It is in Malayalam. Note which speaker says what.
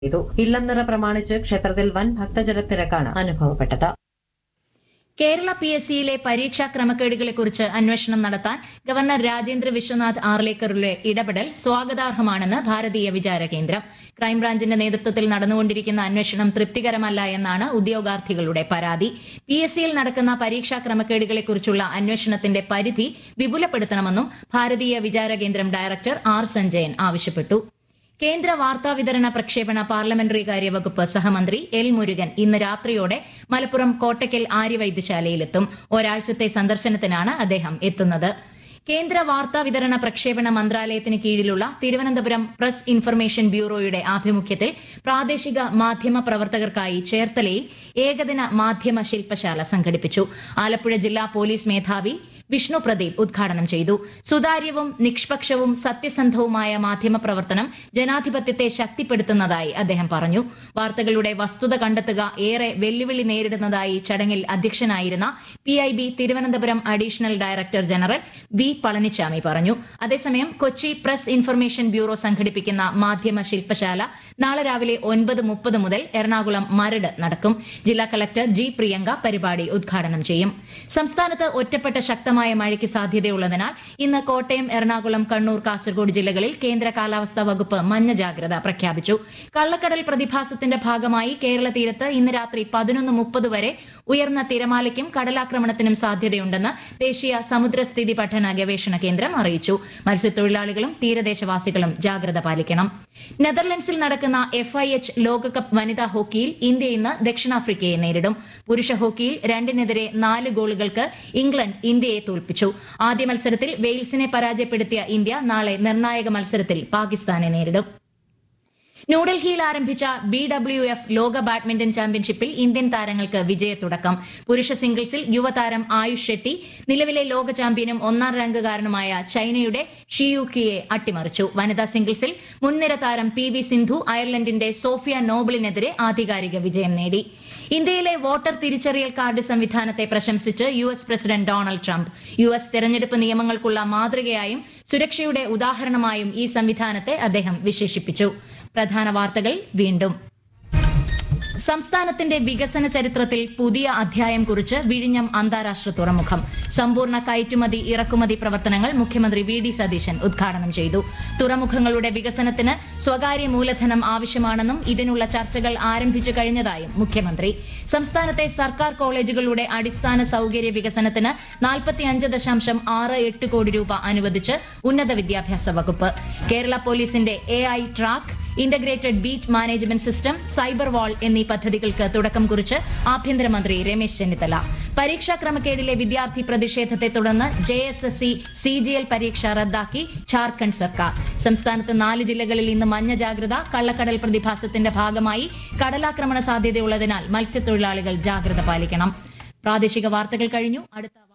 Speaker 1: ചെയ്തു ഇല്ലംനിറ പ്രമാണിച്ച് ക്ഷേത്രത്തിൽ വൻ ഭക്തജനത്തിരക്കാണ് അനുഭവപ്പെട്ടത്
Speaker 2: കേരള പി എസ് സിയിലെ പരീക്ഷാ ക്രമക്കേടുകളെക്കുറിച്ച് അന്വേഷണം നടത്താൻ ഗവർണർ രാജേന്ദ്ര വിശ്വനാഥ് ആർലേക്കറുടെ ഇടപെടൽ സ്വാഗതാർഹമാണെന്ന് ഭാരതീയ വിചാര കേന്ദ്രം ക്രൈംബ്രാഞ്ചിന്റെ നേതൃത്വത്തിൽ നടന്നുകൊണ്ടിരിക്കുന്ന അന്വേഷണം തൃപ്തികരമല്ല എന്നാണ് ഉദ്യോഗാർത്ഥികളുടെ പരാതി പി എസ് സിയിൽ നടക്കുന്ന പരീക്ഷാ ക്രമക്കേടുകളെക്കുറിച്ചുള്ള അന്വേഷണത്തിന്റെ പരിധി വിപുലപ്പെടുത്തണമെന്നും ഭാരതീയ വിചാര കേന്ദ്രം ഡയറക്ടർ ആർ സഞ്ജയൻ ആവശ്യപ്പെട്ടു കേന്ദ്ര വാർത്താവിതരണ പ്രക്ഷേപണ പാർലമെന്ററി കാര്യ വകുപ്പ് സഹമന്ത്രി എൽ മുരുകൻ ഇന്ന് രാത്രിയോടെ മലപ്പുറം കോട്ടയ്ക്കൽ ആര്യവൈദ്യശാലയിലെത്തും ഒരാഴ്ചത്തെ സന്ദർശനത്തിനാണ് അദ്ദേഹം എത്തുന്നത് കേന്ദ്ര വാർത്താവിതരണ പ്രക്ഷേപണ മന്ത്രാലയത്തിന് കീഴിലുള്ള തിരുവനന്തപുരം പ്രസ് ഇൻഫർമേഷൻ ബ്യൂറോയുടെ ആഭിമുഖ്യത്തിൽ പ്രാദേശിക മാധ്യമ പ്രവർത്തകർക്കായി ചേർത്തലയിൽ ഏകദിന മാധ്യമ ശില്പശാല സംഘടിപ്പിച്ചു ആലപ്പുഴ ജില്ലാ പോലീസ് മേധാവി വിഷ്ണു പ്രദീപ് ഉദ്ഘാടനം ചെയ്തു സുതാര്യവും നിഷ്പക്ഷവും സത്യസന്ധവുമായ മാധ്യമ പ്രവർത്തനം ജനാധിപത്യത്തെ ശക്തിപ്പെടുത്തുന്നതായി അദ്ദേഹം പറഞ്ഞു വാർത്തകളുടെ വസ്തുത കണ്ടെത്തുക ഏറെ വെല്ലുവിളി നേരിടുന്നതായി ചടങ്ങിൽ അധ്യക്ഷനായിരുന്ന P I B Thiruvananthapuram additional director general V Palanichami പറഞ്ഞു അതേസമയം കൊച്ചി പ്രസ് ഇൻഫർമേഷൻ ബ്യൂറോ സംഘടിപ്പിക്കുന്ന മാധ്യമ ശില്പശാല നാളെ രാവിലെ ഒൻപത് മുപ്പത് മുതൽ എറണാകുളം മരട് നടക്കും ജില്ലാ കളക്ടർ ജി പ്രിയങ്ക പരിപാടി ഉദ്ഘാടനം ചെയ്യും സംസ്ഥാനത്ത് ഒറ്റപ്പെട്ട ശക്തമായ മഴയ്ക്ക് സാധ്യതയുള്ളതിനാൽ ഇന്ന് കോട്ടയം എറണാകുളം കണ്ണൂർ കാസർഗോഡ് ജില്ലകളിൽ കേന്ദ്ര കാലാവസ്ഥാ വകുപ്പ് മഞ്ഞ ജാഗ്രത പ്രഖ്യാപിച്ചു കള്ളക്കടൽ പ്രതിഭാസത്തിന്റെ ഭാഗമായി കേരള തീരത്ത് ഇന്ന് രാത്രി പതിനൊന്ന് മുപ്പത് വരെ ഉയർന്ന തിരമാലയ്ക്കും കടലാക്രമണത്തിനും സാധ്യതയുണ്ടെന്ന് ദേശീയ സമുദ്രസ്ഥിതി പഠന ഗവേഷണ കേന്ദ്രം അറിയിച്ചു മത്സ്യത്തൊഴിലാളികളും തീരദേശവാസികളും ജാഗ്രത പാലിക്കണം നെതർലൻഡ്സിൽ നടക്കുന്ന എഫ് ഐ എച്ച് ലോകകപ്പ് വനിതാ ഹോക്കിയിൽ ഇന്ത്യ ഇന്ന് ദക്ഷിണാഫ്രിക്കയെ നേരിടും പുരുഷ ഹോക്കിയിൽ രണ്ടിനെതിരെ നാല് ഗോളുകൾക്ക് ഇംഗ്ലണ്ട് ഇന്ത്യയെ തോൽപ്പിച്ചു ആദ്യ മത്സരത്തിൽ വെയിൽസിനെ പരാജയപ്പെടുത്തിയ ഇന്ത്യ നാളെ നിർണായക മത്സരത്തിൽ പാകിസ്ഥാനെ നേരിടും ന്യൂഡൽഹിയിൽ ആരംഭിച്ച ബി ഡബ്ല്യു എഫ് ലോക ബാഡ്മിന്റൺ ചാമ്പ്യൻഷിപ്പിൽ ഇന്ത്യൻ താരങ്ങൾക്ക് വിജയത്തുടക്കം പുരുഷ സിംഗിൾസിൽ യുവതാരം ആയുഷ് ഷെട്ടി നിലവിലെ ലോക ചാമ്പ്യനും ഒന്നാം റാങ്കുകാരനുമായ ചൈനയുടെ ഷിയുക്കിയെ അട്ടിമറിച്ചു വനിതാ സിംഗിൾസിൽ മുൻനിര താരം പി വി സിന്ധു അയർലൻഡിന്റെ സോഫിയ നോബിളിനെതിരെ ആധികാരിക വിജയം നേടി ഇന്ത്യയിലെ വോട്ടർ തിരിച്ചറിയൽ കാർഡ് സംവിധാനത്തെ പ്രശംസിച്ച് U S president Donald Trump U S തെരഞ്ഞെടുപ്പ് നിയമങ്ങൾക്കുള്ള മാതൃകയായും സുരക്ഷയുടെ ഉദാഹരണമായും ഈ സംവിധാനത്തെ അദ്ദേഹം വിശേഷിപ്പിച്ചു പ്രധാന വാർത്തകൾ വീണ്ടും സംസ്ഥാനത്തിന്റെ വികസന ചരിത്രത്തിൽ പുതിയ അധ്യായം കുറിച്ച് വിഴിഞ്ഞം അന്താരാഷ്ട്ര തുറമുഖം സമ്പൂർണ്ണ കയറ്റുമതി ഇറക്കുമതി പ്രവർത്തനങ്ങൾ മുഖ്യമന്ത്രി വി ഡി സതീശൻ ഉദ്ഘാടനം ചെയ്തു തുറമുഖങ്ങളുടെ വികസനത്തിന് സ്വകാര്യ മൂലധനം ആവശ്യമാണെന്നും ഇതിനുള്ള ചർച്ചകൾ ആരംഭിച്ചു കഴിഞ്ഞതായും മുഖ്യമന്ത്രി സംസ്ഥാനത്തെ സർക്കാർ കോളേജുകളുടെ അടിസ്ഥാന സൌകര്യ വികസനത്തിന് നാൽപ്പത്തിയഞ്ച് ദശാംശം ആറ് എട്ട് കോടി രൂപ അനുവദിച്ച് ഉന്നത വിദ്യാഭ്യാസ വകുപ്പ് കേരള പോലീസിന്റെ A I track integrated beat management system cyber wall എന്നീ പദ്ധതികൾക്ക് തുടക്കം കുറിച്ച് ആഭ്യന്തരമന്ത്രി രമേശ് ചെന്നിത്തല പരീക്ഷാ ക്രമക്കേടിലെ വിദ്യാർത്ഥി പ്രതിഷേധത്തെ തുടർന്ന് J S S C C G L പരീക്ഷ റദ്ദാക്കി ഝാർഖണ്ഡ് സർക്കാർ സംസ്ഥാനത്ത് നാല് ജില്ലകളിൽ ഇന്ന് മഞ്ഞ ജാഗ്രത കള്ളക്കടൽ പ്രതിഭാസത്തിന്റെ ഭാഗമായി കടലാക്രമണ സാധ്യതയുള്ളതിനാൽ മത്സ്യത്തൊഴിലാളികൾ ജാഗ്രത പാലിക്കണം പ്രാദേശിക വാർത്തകൾ കഴിഞ്ഞു അടുത്ത